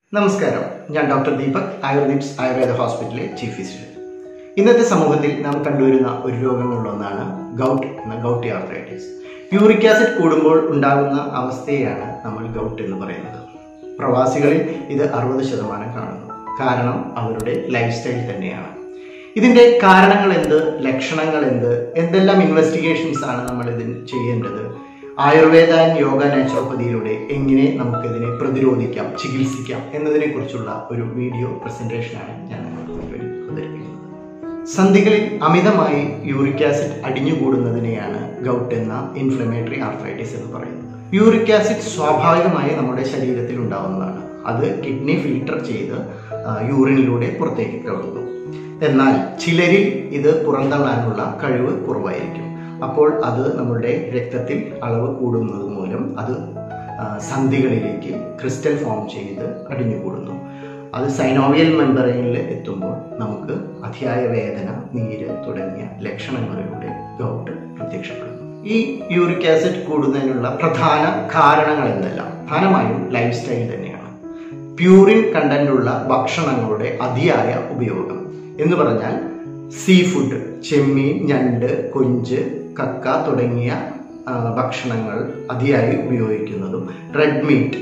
നമസ്കാരം ഞാൻ ഡോക്ടർ ദീപക് ആയുർവേദിക്സ് ആയുർവേദ ഹോസ്പിറ്റലിലെ ചീഫ് ഫിസിഷ്യൻ ഇന്നത്തെ സമൂഹത്തിൽ നാം കണ്ടുവരുന്ന ഒരു രോഗങ്ങളിലൊന്നാണ് ഗൗട്ട് എന്ന ഗൗട്ടി ആർത്രൈറ്റിസ് യൂറിക് ആസിഡ് കൂടുമ്പോൾ ഉണ്ടാകുന്ന അവസ്ഥയെയാണ് നമ്മൾ ഗൗട്ട് എന്ന് പറയുന്നത് പ്രവാസികളിൽ ഇത് അറുപത് ശതമാനം കാണുന്നു കാരണം അവരുടെ ലൈഫ് സ്റ്റൈൽ തന്നെയാണ് ഇതിന്റെ കാരണങ്ങൾ എന്ത് ലക്ഷണങ്ങൾ എന്ത് എന്തെല്ലാം ഇൻവെസ്റ്റിഗേഷൻസ് ആണ് നമ്മൾ ഇതിന് ചെയ്യേണ്ടത് ആയുർവേദ ആൻഡ് യോഗ നാച്ചുറോപ്പതിയിലൂടെ എങ്ങനെ നമുക്കിതിനെ പ്രതിരോധിക്കാം ചികിത്സിക്കാം എന്നതിനെ കുറിച്ചുള്ള ഒരു വീഡിയോ പ്രസന്റേഷനാണ് ഞാൻ നിങ്ങൾക്ക് മുൻപിൽ അവതരിപ്പിക്കുന്നത് സന്ധികളിൽ അമിതമായി യൂറിക് ആസിഡ് അടിഞ്ഞുകൂടുന്നതിനെയാണ് ഗൗട്ട് എന്ന ഇൻഫ്ലമേറ്ററി ആർത്രൈറ്റിസ് എന്ന് പറയുന്നത് യൂറിക് ആസിഡ് സ്വാഭാവികമായി നമ്മുടെ ശരീരത്തിൽ ഉണ്ടാവുന്നതാണ് അത് കിഡ്നി ഫിൽട്ടർ ചെയ്ത് ആ, യൂറിനിലൂടെ പുറത്തേക്ക് കളയുന്നു എന്നാൽ ചിലരിൽ ഇത് പുറന്തള്ളാനുള്ള കഴിവ് കുറവായിരിക്കും അപ്പോൾ അത് നമ്മുടെ രക്തത്തിൽ അളവ് കൂടുന്നത് മൂലം അത് ആ, സന്ധികളിലേക്ക് ക്രിസ്റ്റൽ ഫോം ചെയ്ത് അടിഞ്ഞുകൂടുന്നു അത് സൈനോവിയൽ മെമ്പറൈനിൽ എത്തുമ്പോൾ നമുക്ക് അതിയായ വേദന നീര് തുടങ്ങിയ ലക്ഷണങ്ങളിലൂടെ ഗൗട്ട് പ്രത്യക്ഷപ്പെടുന്നു ഈ യൂറിക് ആസിഡ് കൂടുന്നതിനുള്ള പ്രധാന കാരണങ്ങൾ എന്തെല്ലാം പ്രധാനമായും ലൈഫ് സ്റ്റൈൽ തന്നെയാണ് പ്യൂറിൻ കണ്ടന്റ് ഉള്ള ഭക്ഷണങ്ങളുടെ അതിയായ ഉപയോഗം എന്ന് പറഞ്ഞാൽ സീ ഫുഡ് ചെമ്മീൻ ഞണ്ട് കൊഞ്ച് കക്ക തുടങ്ങിയ ആ, ഭക്ഷണങ്ങൾ അതിയായി ഉപയോഗിക്കുന്നതും റെഡ് മീറ്റ്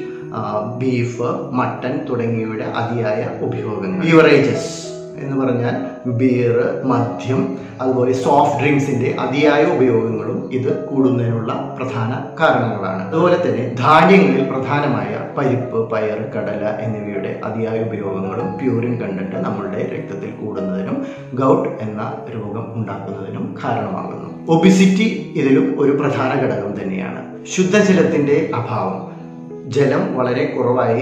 ബീഫ് മട്ടൻ തുടങ്ങിയവയുടെ അതിയായ ഉപയോഗങ്ങൾ ബീവറേജസ് എന്ന് പറഞ്ഞാൽ ബിയർ മദ്യം അതുപോലെ സോഫ്റ്റ് ഡ്രിങ്ക്സിന്റെ അതിയായ ഉപയോഗങ്ങളും ഇത് കൂടുന്നതിനുള്ള പ്രധാന കാരണങ്ങളാണ് അതുപോലെ തന്നെ ധാന്യങ്ങളിൽ പ്രധാനമായ പരിപ്പ് പയർ കടല എന്നിവയുടെ അതിയായ ഉപയോഗങ്ങളും പ്യൂരിൻ കണ്ടന്റ് നമ്മളുടെ രക്തത്തിൽ കൂടുന്നതിനും ഗൗട്ട് എന്ന രോഗം ഉണ്ടാക്കുന്നതിനും കാരണമാകുന്നു ഒബിസിറ്റി ഇതിലും ഒരു പ്രധാന ഘടകം തന്നെയാണ് ശുദ്ധജലത്തിന്റെ അഭാവം ജലം വളരെ കുറവായി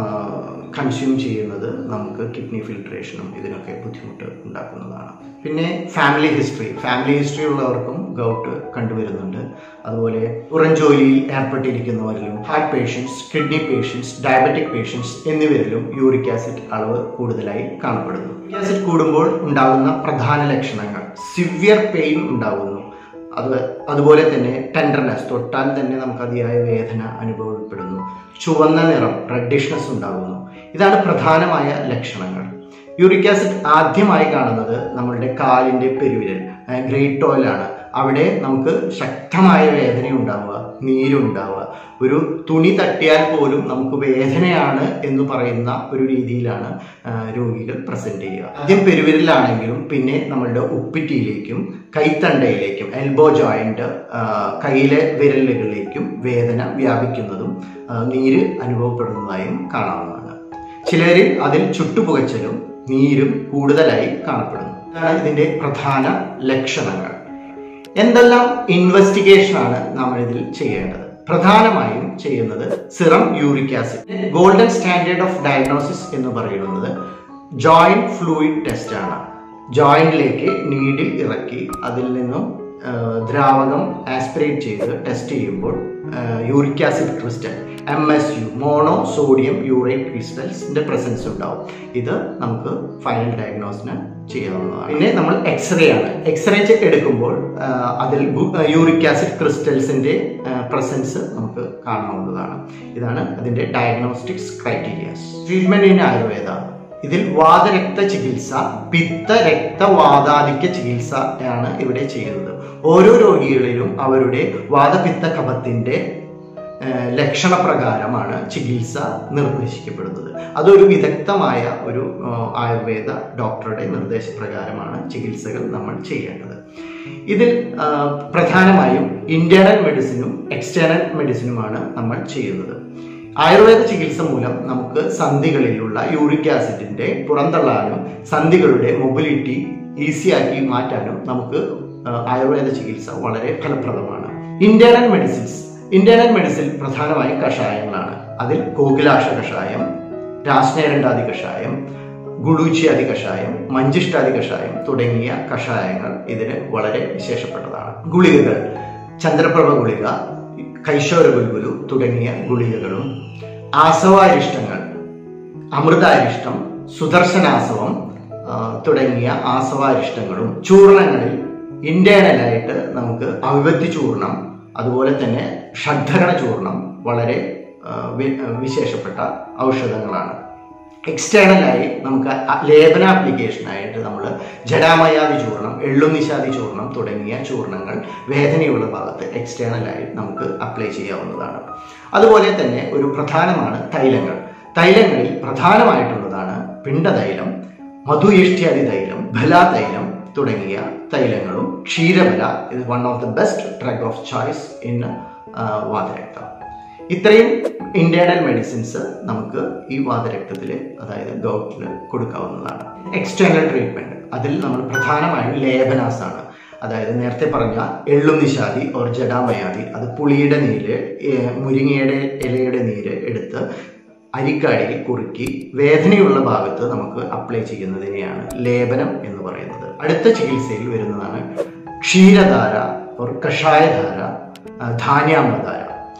കൺസ്യൂം ചെയ്യുന്നത് നമുക്ക് കിഡ്നി ഫിൽട്രേഷനും ഇതിനൊക്കെ ബുദ്ധിമുട്ട് ഉണ്ടാക്കുന്നതാണ് പിന്നെ ഫാമിലി ഹിസ്റ്ററി ഫാമിലി ഹിസ്റ്ററി ഉള്ളവർക്കും ഗൗട്ട് കണ്ടുവരുന്നുണ്ട് അതുപോലെ പുറംജോലിയിൽ ഏർപ്പെട്ടിരിക്കുന്നവരിലും heart patients kidney patients diabetic patients എന്നിവരിലും യൂറിക് ആസിഡ് അളവ് കൂടുതലായി കാണപ്പെടുന്നു യൂറിക് ആസിഡ് കൂടുമ്പോൾ ഉണ്ടാകുന്ന പ്രധാന ലക്ഷണങ്ങൾ സിവിയർ പെയിൻ ഉണ്ടാകുന്നു അത് അതുപോലെ തന്നെ ടെൻഡർനെസ് തൊട്ടാൽ തന്നെ നമുക്ക് അതിയായ വേദന അനുഭവപ്പെടുന്നു ചുവന്ന നിറം റെഡിഷ്നസ് ഉണ്ടാകുന്നു ഇതാണ് പ്രധാനമായ ലക്ഷണങ്ങൾ യൂറിക് ആസിഡ് ആദ്യമായി കാണുന്നത് നമ്മളുടെ കാലിന്റെ പെരുവിരൽ ഗ്രേറ്റ് ടോയിലാണ് അവിടെ നമുക്ക് ശക്തമായ വേദന ഉണ്ടാവുക നീരുണ്ടാവുക ഒരു തുണി തട്ടിയാൽ പോലും നമുക്ക് വേദനയാണ് എന്ന് പറയുന്ന ഒരു രീതിയിലാണ് ആ, രോഗികൾ പ്രസന്റ് ചെയ്യുക ആദ്യം പെരുവിരലാണെങ്കിലും പിന്നെ നമ്മളുടെ ഉപ്പിറ്റിയിലേക്കും കൈത്തണ്ടയിലേക്കും എൽബോ ജോയിന്റ് കയ്യിലെ വിരലുകളിലേക്കും വേദന വ്യാപിക്കുന്നതും ആ, നീര് അനുഭവപ്പെടുന്നതായും കാണാവുന്നതാണ് ചിലരിൽ അതിൽ ചുട്ടുപുകച്ചലും നീരും കൂടുതലായി കാണപ്പെടുന്നു ഇതാണ് ഇതിന്റെ പ്രധാന ലക്ഷണങ്ങൾ എന്തെല്ലാം ഇൻവെസ്റ്റിഗേഷൻ ആണ് നമ്മൾ ഇതിൽ ചെയ്യേണ്ടത് പ്രധാനമായും ചെയ്യുന്നത് serum uric acid golden standard of diagnosis എന്ന് പറയുന്നത് ജോയിന്റ് ഫ്ലൂയിഡ് ടെസ്റ്റ് ആണ് ജോയിന്റിലേക്ക് നീഡിൽ ഇറക്കി അതിൽ നിന്നും ആ, ദ്രാവകം ആസ്പിറേറ്റ് ചെയ്ത് ടെസ്റ്റ് ചെയ്യുമ്പോൾ uric acid crystal M S U monosodium urate ക്രിസ്റ്റൽസിന്റെ പ്രസൻസ് ഉണ്ടാവും ഇത് നമുക്ക് ഫൈനൽ ഡയഗ്നോസിന് ചെയ്യാവുന്നതാണ് പിന്നെ നമ്മൾ എക്സ്റേ ആണ് എക്സ്റേ എടുക്കുമ്പോൾ ആ, അതിൽ യൂറിക് ആസിഡ് ക്രിസ്റ്റൽസിന്റെ പ്രസൻസ് നമുക്ക് കാണാവുന്നതാണ് ഇതാണ് അതിന്റെ diagnostics criterias treatment in Ayurveda ഇതിൽ വാതരക്ത ചികിത്സ പിത്ത രക്തവാതാധിക്യ ചികിത്സ ആണ് ഇവിടെ ചെയ്യുന്നത് ഓരോ രോഗികളിലും അവരുടെ വാദപിത്ത കഫത്തിന്റെ ഏഹ്, ലക്ഷണപ്രകാരമാണ് ചികിത്സ നിർദ്ദേശിക്കപ്പെടുന്നത് അതൊരു വിദഗ്ധമായ ഒരു ഏഹ്, ആയുർവേദ ഡോക്ടറുടെ നിർദ്ദേശപ്രകാരമാണ് ചികിത്സകൾ നമ്മൾ ചെയ്യേണ്ടത് ഇതിൽ ആ, പ്രധാനമായും ഇന്റേണൽ മെഡിസിനും എക്സ്റ്റേണൽ മെഡിസിനുമാണ് നമ്മൾ ചെയ്യുന്നത് ആയുർവേദ ചികിത്സ മൂലം നമുക്ക് സന്ധികളിലുള്ള യൂറിക് ആസിഡിന്റെ പുറന്തള്ളാനും സന്ധികളുടെ മൊബിലിറ്റി ഈസിയാക്കി മാറ്റാനും നമുക്ക് ആ, ആയുർവേദ ചികിത്സ വളരെ ഫലപ്രദമാണ് ഇന്റേണൽ മെഡിസിൻസ് ഇന്റേണൽ മെഡിസിൻ പ്രധാനമായും കഷായങ്ങളാണ് അതിൽ കോകിലാഷ കഷായം രാസ്നേരണ്ടാദി കഷായം ഗുളൂച്ചിയാദി കഷായം മഞ്ചിഷ്ടാദി കഷായം തുടങ്ങിയ കഷായങ്ങൾ ഇതിന് വളരെ വിശേഷപ്പെട്ടതാണ് ഗുളികകൾ ചന്ദ്രപ്രഭ ഗുളിക കൈശോര ഗുൽഗുലു തുടങ്ങിയ ഗുളികകളും ആസവാരിഷ്ടങ്ങൾ അമൃതാരിഷ്ടം സുദർശനാസവം ആ, തുടങ്ങിയ ആസവാരിഷ്ടങ്ങളും ചൂർണങ്ങളിൽ ഇന്റേണലായിട്ട് നമുക്ക് അവിവത്തി ചൂർണം അതുപോലെ തന്നെ ഷഡ്ധരണ ചൂർണം വളരെ ആ, വി- വിശേഷപ്പെട്ട ഔഷധങ്ങളാണ് എക്സ്റ്റേണലായി നമുക്ക് അ- ലേപന ആപ്ലിക്കേഷനായിട്ട് നമ്മൾ ജഡാമയാദി ചൂർണം എള്ളുനിശാദി ചൂർണം തുടങ്ങിയ ചൂർണങ്ങൾ വേദനയുള്ള ഭാഗത്ത് എക്സ്റ്റേണലായി നമുക്ക് അപ്ലൈ ചെയ്യാവുന്നതാണ് അതുപോലെ തന്നെ ഒരു പ്രധാനമാണ് തൈലങ്ങൾ തൈലങ്ങളിൽ പ്രധാനമായിട്ടുള്ളതാണ് പിണ്ടതൈലം മധുയിഷ്ട്യാദി തൈലം ബലാതൈലം തുടങ്ങിയ തൈലങ്ങളും ക്ഷീരബല ഇത് one of the best drug of choice in Vatarakta ഇത്രയും ഇന്റേണൽ മെഡിസിൻസ് നമുക്ക് ഈ വാതരക്തത്തിൽ അതായത് ഗൗട്ടിൽ കൊടുക്കാവുന്നതാണ് എക്സ്റ്റേണൽ ട്രീറ്റ്മെന്റ് അതിൽ നമ്മൾ പ്രധാനമായും ലേപനാസ് ആണ് അതായത് നേരത്തെ പറഞ്ഞ എള്ളും നിശാദി ഓർ ജഡാമയാദി അത് പുളിയുടെ നീര് ഏ, മുരിങ്ങയുടെ ഇലയുടെ നീര് എടുത്ത് അരിക്കാടിയിൽ കുറുക്കി വേദനയുള്ള ഭാഗത്ത് നമുക്ക് അപ്ലൈ ചെയ്യുന്നതിനെയാണ് ലേപനം എന്ന് പറയുന്നത് അടുത്ത ചികിത്സയിൽ വരുന്നതാണ് ക്ഷീരധാര ഓർ കഷായധാര ആ, ധാന്യാമൃതാര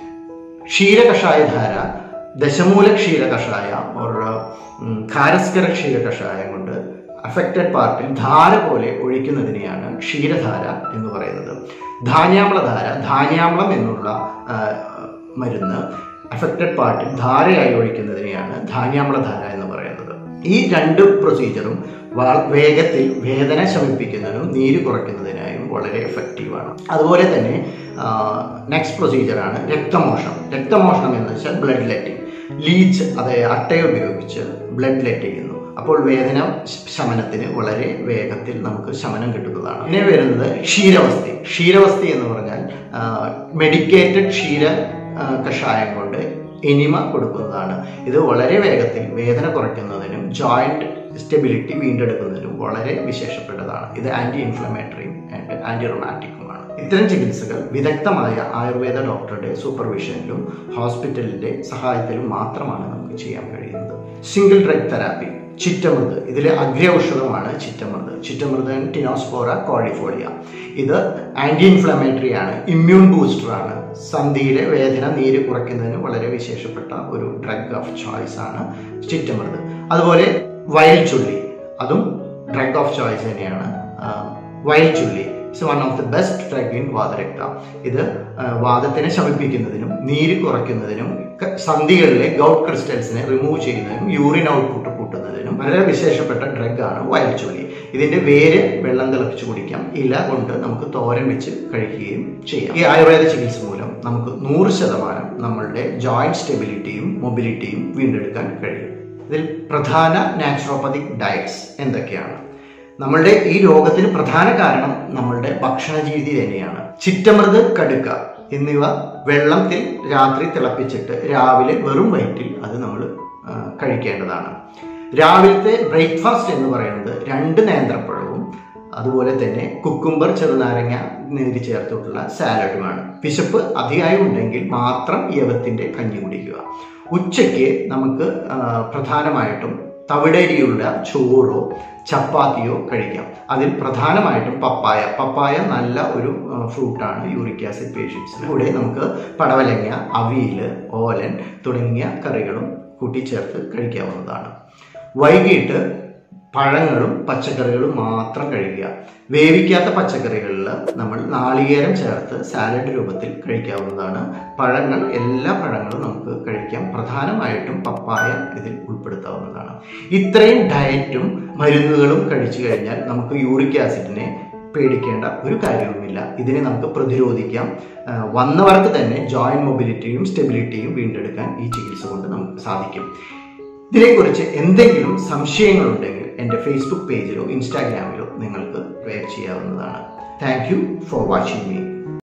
ക്ഷീരകഷായധാര ദശമൂല ക്ഷീര കഷായ ഓർ ഉം, ഖാരസ്കര ക്ഷീര കഷായം കൊണ്ട് അഫക്റ്റഡ് പാർട്ടിൽ ധാര പോലെ ഒഴിക്കുന്നതിനെയാണ് ക്ഷീരധാര എന്ന് പറയുന്നത് ധാന്യാമ്ലധാര ധാന്യാമ്ലം എന്നുള്ള ആ, മരുന്ന് അഫക്റ്റഡ് പാർട്ടിൽ ധാരയായി ഒഴിക്കുന്നതിനെയാണ് ധാന്യാമ്ലധാര എന്ന് പറയുന്നത് ഈ രണ്ട് പ്രൊസീജറും വ- വേഗത്തിൽ വേദന ശമിപ്പിക്കുന്നതിനും നീര് കുറയ്ക്കുന്നതിനായും വളരെ എഫക്റ്റീവാണ് അതുപോലെ തന്നെ നെക്സ്റ്റ് പ്രൊസീജിയറാണ് രക്തമോഷണം രക്തമോഷണം എന്ന് വെച്ചാൽ ബ്ലഡ് ലെറ്റിംഗ് ലീച്ച് അതായത് അട്ട ഉപയോഗിച്ച് ബ്ലഡ് ലെറ്റ് ചെയ്യുന്നു അപ്പോൾ വേദന ശ- ശമനത്തിന് വളരെ വേഗത്തിൽ നമുക്ക് ശമനം കിട്ടുന്നതാണ് പിന്നെ വരുന്നത് ക്ഷീരവസ്തി ക്ഷീരവസ്തി എന്ന് പറഞ്ഞാൽ മെഡിക്കേറ്റഡ് ക്ഷീര ആ, കഷായം കൊണ്ട് എനിമ കൊടുക്കുന്നതാണ് ഇത് വളരെ വേഗത്തിൽ വേദന കുറയ്ക്കുന്നതിനും ജോയിന്റ് സ്റ്റെബിലിറ്റി വീണ്ടെടുക്കുന്നതിനും വളരെ വിശേഷപ്പെട്ടതാണ് ഇത് ആന്റി ഇൻഫ്ലമേറ്ററിയും ആൻഡ് ആന്റി റൊമാറ്റിക്കുമാണ് ഇത്തരം ചികിത്സകൾ വിദഗ്ധമായ ആയുർവേദ ഡോക്ടറുടെ സൂപ്പർവിഷനിലും ഹോസ്പിറ്റലിന്റെ സഹായത്തിലും മാത്രമാണ് നമുക്ക് ചെയ്യാൻ കഴിയുന്നത് സിംഗിൾ ഡ്രഗ് തെറാപ്പി ചിറ്റമൃത് ഇതിലെ അഗ്രൌഷധമാണ് ചിറ്റമൃത് ചിറ്റമൃത് ടിനോസ്പോറ കോഴിഫോളിയ ഇത് ആന്റി ഇൻഫ്ലമേറ്ററി ആണ് ഇമ്മ്യൂൺ ബൂസ്റ്റർ ആണ് സന്ധിയിലെ വേദന നീര് കുറയ്ക്കുന്നതിന് വളരെ വിശേഷപ്പെട്ട ഒരു ഡ്രഗ് ഓഫ് ചോയ്സ് ആണ് ചിറ്റമൃത് അതുപോലെ വയൽ ചുള്ളി അതും ഡ്രഗ് ഓഫ് ചോയ്സ് തന്നെയാണ് ആ, വയൽ ചുള്ളി it's one of the best drug in Vatarakta ഇത് ആ, വാദത്തിനെ ശമിപ്പിക്കുന്നതിനും നീര് കുറയ്ക്കുന്നതിനും ക- സന്ധികളിലെ ഗൗട്ട് ക്രിസ്റ്റൽസിനെ റിമൂവ് ചെയ്യുന്നതിനും യൂറിൻ ഔട്ട്പുട്ട് കൂട്ടുന്നതിനും വളരെ വിശേഷപ്പെട്ട ഡ്രഗ് ആണ് വയൽച്ചുള്ളി ഇതിന്റെ വേര് വെള്ളം തിളപ്പിച്ച് കുടിക്കാം ഇല കൊണ്ട് നമുക്ക് തോരൻ വെച്ച് കഴിക്കുകയും ചെയ്യാം ഈ ആയുർവേദ ചികിത്സ മൂലം നമുക്ക് നൂറ് ശതമാനം നമ്മളുടെ ജോയിന്റ് സ്റ്റെബിലിറ്റിയും മൊബിലിറ്റിയും വീണ്ടെടുക്കാൻ കഴിയും ഇതിൽ പ്രധാന നാച്ചുറോപ്പതിക് ഡയറ്റ്സ് എന്തൊക്കെയാണ് നമ്മളുടെ ഈ രോഗത്തിന് പ്രധാന കാരണം നമ്മളുടെ ഭക്ഷണ രീതി തന്നെയാണ് ചിറ്റമൃത് കടുക്ക എന്നിവ വെള്ളത്തിൽ രാത്രി തിളപ്പിച്ചിട്ട് രാവിലെ വെറും വയറ്റിൽ അത് നമ്മൾ കഴിക്കേണ്ടതാണ് രാവിലത്തെ ബ്രേക്ക്ഫാസ്റ്റ് എന്ന് പറയുന്നത് രണ്ട് നേന്ത്രപ്പഴവും അതുപോലെ തന്നെ കുക്കുംബർ ചെറുനാരങ്ങ നീര് ചേർത്തിട്ടുള്ള സാലഡുമാണ് വിശപ്പ് അധികമായി ഉണ്ടെങ്കിൽ മാത്രം യവത്തിന്റെ കഞ്ഞി കുടിക്കുക ഉച്ചയ്ക്ക് നമുക്ക് ആ, പ്രധാനമായിട്ടും തവിടരിയുള്ള ചോറോ ചപ്പാത്തിയോ കഴിക്കാം അതിൽ പ്രധാനമായിട്ടും പപ്പായ പപ്പായ നല്ല ഒരു ഫ്രൂട്ടാണ് യൂറിക് ആസിഡ് പേഷ്യൻസിന് കൂടെ നമുക്ക് പടവലങ്ങ അവിയൽ ഓലൻ തുടങ്ങിയ കറികളും കൂട്ടിച്ചേർത്ത് കഴിക്കാവുന്നതാണ് വൈകിട്ട് പഴങ്ങളും പച്ചക്കറികളും മാത്രം കഴിക്കുക വേവിക്കാത്ത പച്ചക്കറികളിൽ നമ്മൾ നാളികേരം ചേർത്ത് സാലഡ് രൂപത്തിൽ കഴിക്കാവുന്നതാണ് പഴങ്ങൾ എല്ലാ പഴങ്ങളും നമുക്ക് കഴിക്കാം പ്രധാനമായിട്ടും പപ്പായ ഇതിൽ ഉൾപ്പെടുത്താവുന്നതാണ് ഇത്രയും ഡയറ്റും മരുന്നുകളും കഴിച്ചു കഴിഞ്ഞാൽ നമുക്ക് യൂറിക് ആസിഡിനെ പേടിക്കേണ്ട ഒരു കാര്യവുമില്ല ഇതിനെ നമുക്ക് പ്രതിരോധിക്കാം ആ, വന്നവർക്ക് തന്നെ ജോയിന്റ് മൊബിലിറ്റിയും സ്റ്റെബിലിറ്റിയും വീണ്ടെടുക്കാൻ ഈ ചികിത്സ കൊണ്ട് നമുക്ക് സാധിക്കും ഇതിനെക്കുറിച്ച് എന്തെങ്കിലും സംശയങ്ങളുണ്ടെങ്കിൽ എൻ്റെ ഫേസ്ബുക്ക് പേജിലോ ഇൻസ്റ്റാഗ്രാമിലോ നിങ്ങൾക്ക് പ്രയർ ചെയ്യാവുന്നതാണ് thank you for watching me